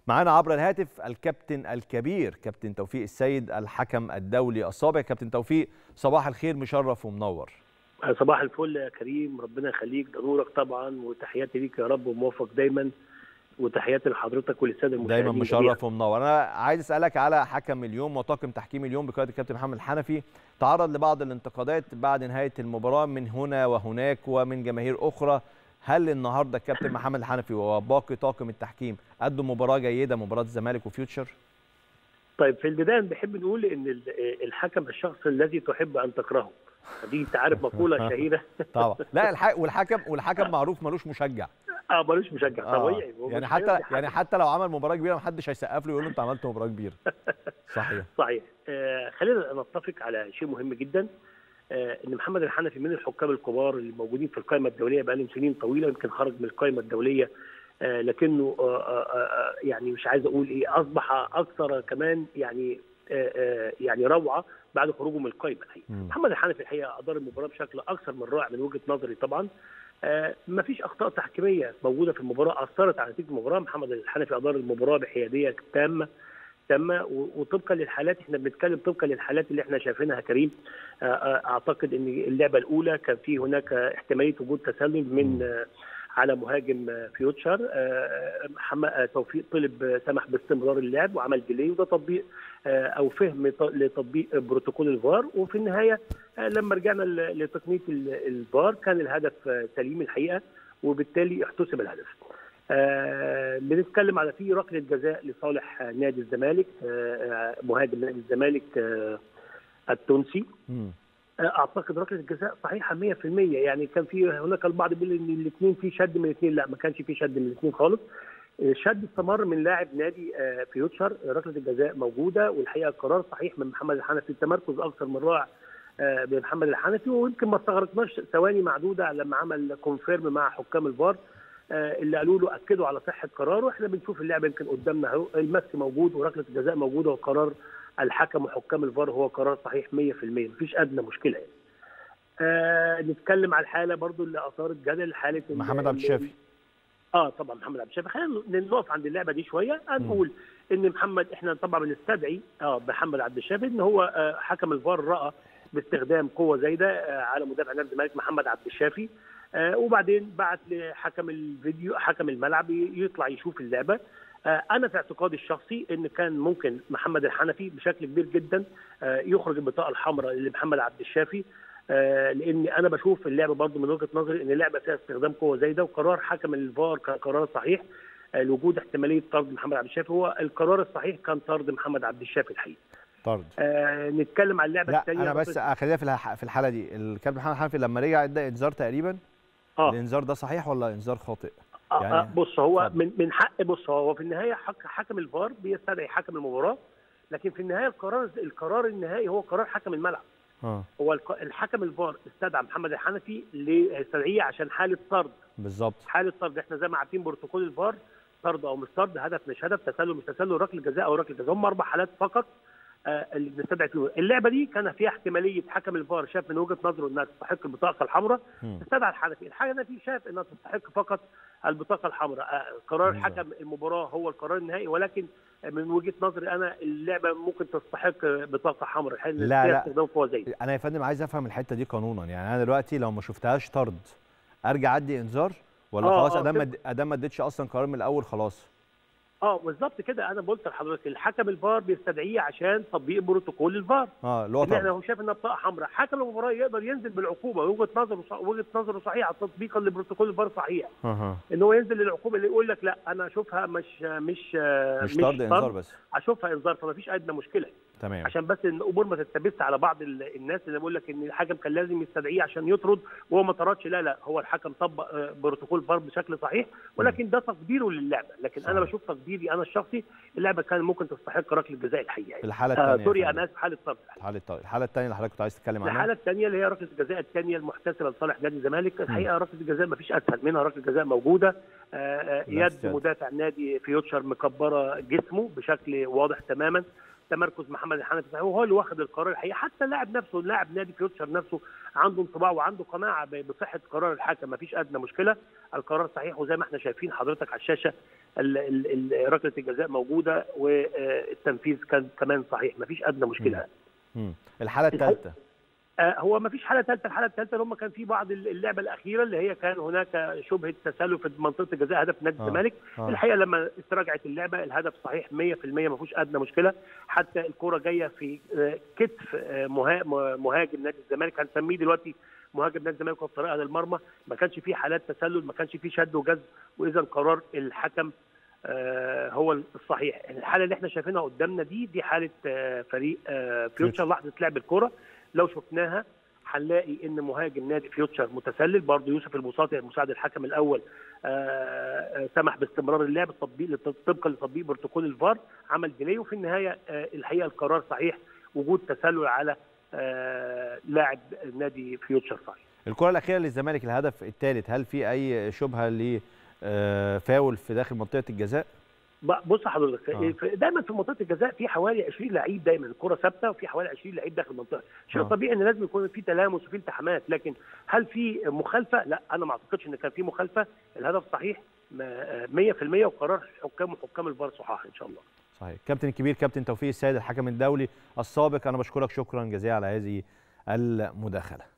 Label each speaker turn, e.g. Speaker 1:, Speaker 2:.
Speaker 1: معانا عبر الهاتف الكابتن الكبير كابتن توفيق السيد الحكم الدولي السابق كابتن توفيق صباح الخير مشرف ومنور
Speaker 2: صباح الفل يا كريم ربنا يخليك ده نورك طبعا وتحياتي ليك يا رب وموفق دايما وتحياتي لحضرتك وللساده المشاهدين
Speaker 1: دايما مشرف ومنور انا عايز اسالك على حكم اليوم وطاقم تحكيم اليوم بقياده الكابتن محمد الحنفي تعرض لبعض الانتقادات بعد نهايه المباراه من هنا وهناك ومن جماهير اخرى هل النهارده الكابتن محمد الحنفي وباقي طاقم التحكيم قدوا مباراه جيده مباراه الزمالك وفيوتشر
Speaker 2: طيب في البدايه بحب نقول ان الحكم الشخص الذي تحب ان تكرهه دي انت عارف مقوله شهيره
Speaker 1: طبعا لا الحق والحكم والحكم معروف ملوش مشجع
Speaker 2: اه ملوش مشجع طبيعي
Speaker 1: آه. يعني حتى يعني حتى لو عمل مباراه كبيره محدش هيسقف له يقول له انت عملت مباراه كبيره صحيح
Speaker 2: صحيح آه خلينا نتفق على شيء مهم جدا آه ان محمد الحنفي من الحكام الكبار اللي موجودين في القائمه الدوليه بقى لهم سنين طويله يمكن خرج من القائمه الدوليه آه لكنه آه آه يعني مش عايز اقول ايه اصبح اكثر كمان يعني آه آه يعني روعه بعد خروجه من القائمه الحقيقه. محمد الحنفي الحقيقه ادار المباراه بشكل اكثر من رائع من وجهه نظري طبعا. آه ما فيش اخطاء تحكيميه موجوده في المباراه اثرت على نتيجه المباراه، محمد الحنفي ادار المباراه بحياديه تامه تامه وطبقا للحالات احنا بنتكلم طبقا للحالات اللي احنا شايفينها يا كريم آه اعتقد ان اللعبه الاولى كان في هناك احتماليه وجود تسلل من آه على مهاجم فيوتشر توفيق طلب سمح باستمرار اللعب وعمل ديلي وده تطبيق او فهم لتطبيق بروتوكول الفار وفي النهايه لما رجعنا لتقنيه الفار كان الهدف سليم الحقيقه وبالتالي احتسب الهدف. آه بنتكلم على في ركله جزاء لصالح نادي الزمالك آه مهاجم نادي الزمالك آه التونسي م. اعتقد ركله الجزاء صحيحه 100% يعني كان في هناك البعض بيقول ان الاثنين في شد من الاثنين لا ما كانش في شد من الاثنين خالص الشد استمر من لاعب نادي فيوتشر ركله الجزاء موجوده والحقيقه قرار صحيح من محمد الحنفي التمركز اكثر من رائع بمحمد الحنفي ويمكن ما استغرقناش ثواني معدوده لما عمل كونفيرم مع حكام الفار اللي قالوا له اكدوا على صحه قراره احنا بنشوف اللعبه يمكن قدامنا اهو المسك موجود وركله الجزاء موجوده وقرار الحكم وحكام الفار هو قرار صحيح 100% مفيش ادنى مشكله يعني. آه نتكلم على الحاله برضو اللي اثارت جدل حاله
Speaker 1: محمد عبد الشافي
Speaker 2: اه طبعا محمد عبد الشافي خلينا نقف عند اللعبه دي شويه نقول ان محمد احنا طبعا بنستدعي اه محمد عبد الشافي ان هو آه حكم الفار راى باستخدام قوه زايده آه على مدافع نادي الزمالك محمد عبد الشافي آه وبعدين بعت لحكم الفيديو حكم الملعب يطلع يشوف اللعبه انا في اعتقادي الشخصي ان كان ممكن محمد الحنفي بشكل كبير جدا يخرج البطاقه الحمراء لمحمد عبد الشافي لان انا بشوف اللعبه برضو من وجهه نظري ان اللعبه فيها استخدام قوه زايده وقرار حكم الفار كان قرار صحيح لوجود احتماليه طرد محمد عبد الشافي هو القرار الصحيح كان طرد محمد عبد الشافي الحقيقه
Speaker 1: طرد
Speaker 2: آه نتكلم عن اللعبه
Speaker 1: لا
Speaker 2: الثانيه
Speaker 1: انا بس خلينا في في الحاله دي الكابتن محمد الحنفي لما رجع ادى انذار تقريبا
Speaker 2: اه
Speaker 1: الانذار ده صحيح ولا انذار خاطئ؟
Speaker 2: يعني آه بص هو من من حق بص هو في النهايه حق حكم الفار بيستدعي حكم المباراه لكن في النهايه القرار القرار النهائي هو قرار حكم الملعب
Speaker 1: اه
Speaker 2: هو الحكم الفار استدعى محمد الحنفي ليستدعيه عشان حاله طرد
Speaker 1: بالظبط
Speaker 2: حاله طرد احنا زي ما عارفين بروتوكول الفار طرد او مش طرد هدف مش هدف تسلل مش تسلل ركله جزاء او ركله جزاء هم اربع حالات فقط آه اللي بنستدعي فيهم اللعبه دي كان فيها احتماليه حكم الفار شاف من وجهه نظره انها تستحق البطاقه الحمراء استدعى الحنفي الحنفي شاف انها تستحق فقط البطاقه الحمراء آه قرار حكم المباراه هو القرار النهائي ولكن من وجهه نظري انا اللعبه ممكن تستحق بطاقه حمراء
Speaker 1: لا لا
Speaker 2: استخدام قوه زي
Speaker 1: انا يا فندم عايز افهم الحته دي قانونا يعني انا دلوقتي لو ما شفتهاش طرد ارجع ادي انذار ولا
Speaker 2: آه
Speaker 1: خلاص
Speaker 2: آه
Speaker 1: ادام ادام ما اديتش اصلا قرار من الاول خلاص
Speaker 2: اه بالظبط كده انا قلت لحضرتك الحكم الفار بيستدعيه عشان تطبيق بروتوكول الفار
Speaker 1: اه اللي هو
Speaker 2: ان احنا هو شايف انها بطاقه حمراء حكم المباراه يقدر ينزل بالعقوبه وجهه نظره وجهه نظره صحيحه تطبيقا لبروتوكول الفار صحيح
Speaker 1: اها
Speaker 2: ان هو ينزل للعقوبه اللي يقول لك لا انا اشوفها مش مش
Speaker 1: مش طرد انذار بس
Speaker 2: اشوفها انذار فما فيش ادنى مشكله
Speaker 1: تمام
Speaker 2: عشان بس ان الامور ما تتبث على بعض الناس اللي بيقول لك ان الحكم كان لازم يستدعيه عشان يطرد وهو ما طردش لا لا هو الحكم طبق بروتوكول فار بشكل صحيح ولكن ده تقديره للعبه لكن صحيح. انا بشوف تقديري انا الشخصي اللعبه كان ممكن تستحق ركله الجزاء الحقيقه
Speaker 1: الحاله الثانيه
Speaker 2: آه سوري انا اسف حاله طرد
Speaker 1: الحاله الثانيه الحاله الثانيه اللي حضرتك كنت عايز تتكلم عنها
Speaker 2: الحاله الثانيه اللي هي ركله الجزاء الثانيه المحتسبه لصالح نادي الزمالك الحقيقه ركله الجزاء ما فيش اسهل منها ركله الجزاء موجوده آه يد مدافع نادي فيوتشر مكبره جسمه بشكل واضح تماما تمركز محمد الحنفي صحيح وهو اللي واخد القرار الحقيقي حتى اللاعب نفسه اللاعب نادي فيوتشر نفسه عنده انطباع وعنده قناعه بصحه قرار الحكم ما فيش ادنى مشكله القرار صحيح وزي ما احنا شايفين حضرتك على الشاشه ال- ال- ال- ركله الجزاء موجوده والتنفيذ كان كمان صحيح ما فيش ادنى مشكله
Speaker 1: مم. الحاله
Speaker 2: الحقيقة-
Speaker 1: الثالثه
Speaker 2: آه، هو ما فيش حاله ثالثه الحاله الثالثه اللي هم كان في بعض اللعبه الاخيره اللي هي كان هناك شبهه تسلل في منطقه الجزاء هدف نادي
Speaker 1: آه.
Speaker 2: الزمالك
Speaker 1: آه.
Speaker 2: الحقيقه لما استرجعت اللعبه الهدف صحيح 100% ما فيهوش ادنى مشكله حتى الكره جايه في آه، كتف آه، مها- مهاجم نادي الزمالك هنسميه دلوقتي مهاجم نادي الزمالك وفي طريقها للمرمى ما كانش فيه حالات تسلل ما كانش فيه شد وجذب واذا قرار الحكم آه، هو الصحيح الحاله اللي احنا شايفينها قدامنا دي دي حاله آه، فريق آه، فيوتشر لحظه لعب الكره لو شفناها هنلاقي ان مهاجم نادي فيوتشر متسلل برضه يوسف البساطي مساعد الحكم الاول آه، آه، سمح باستمرار اللعب التطبيق طبقا لتطبيق بروتوكول الفار عمل ديلي وفي النهايه آه، الحقيقه القرار صحيح وجود تسلل على آه، لاعب نادي فيوتشر صحيح
Speaker 1: الكره الاخيره للزمالك الهدف الثالث هل في اي شبهه ل آه، فاول في داخل منطقه الجزاء
Speaker 2: بقى بص حضرتك
Speaker 1: آه.
Speaker 2: في- دايما في منطقه الجزاء في حوالي 20 لعيب دايما الكره ثابته وفي حوالي 20 لعيب داخل المنطقه شيء
Speaker 1: آه.
Speaker 2: طبيعي ان لازم يكون في تلامس وفي التحامات لكن هل في مخالفه لا انا ما اعتقدش ان كان في مخالفه الهدف صحيح ما- 100% وقرار حكام وحكام الفار صحاح ان شاء الله
Speaker 1: صحيح كابتن الكبير كابتن توفيق السيد الحكم الدولي السابق انا بشكرك شكرا جزيلا على هذه المداخله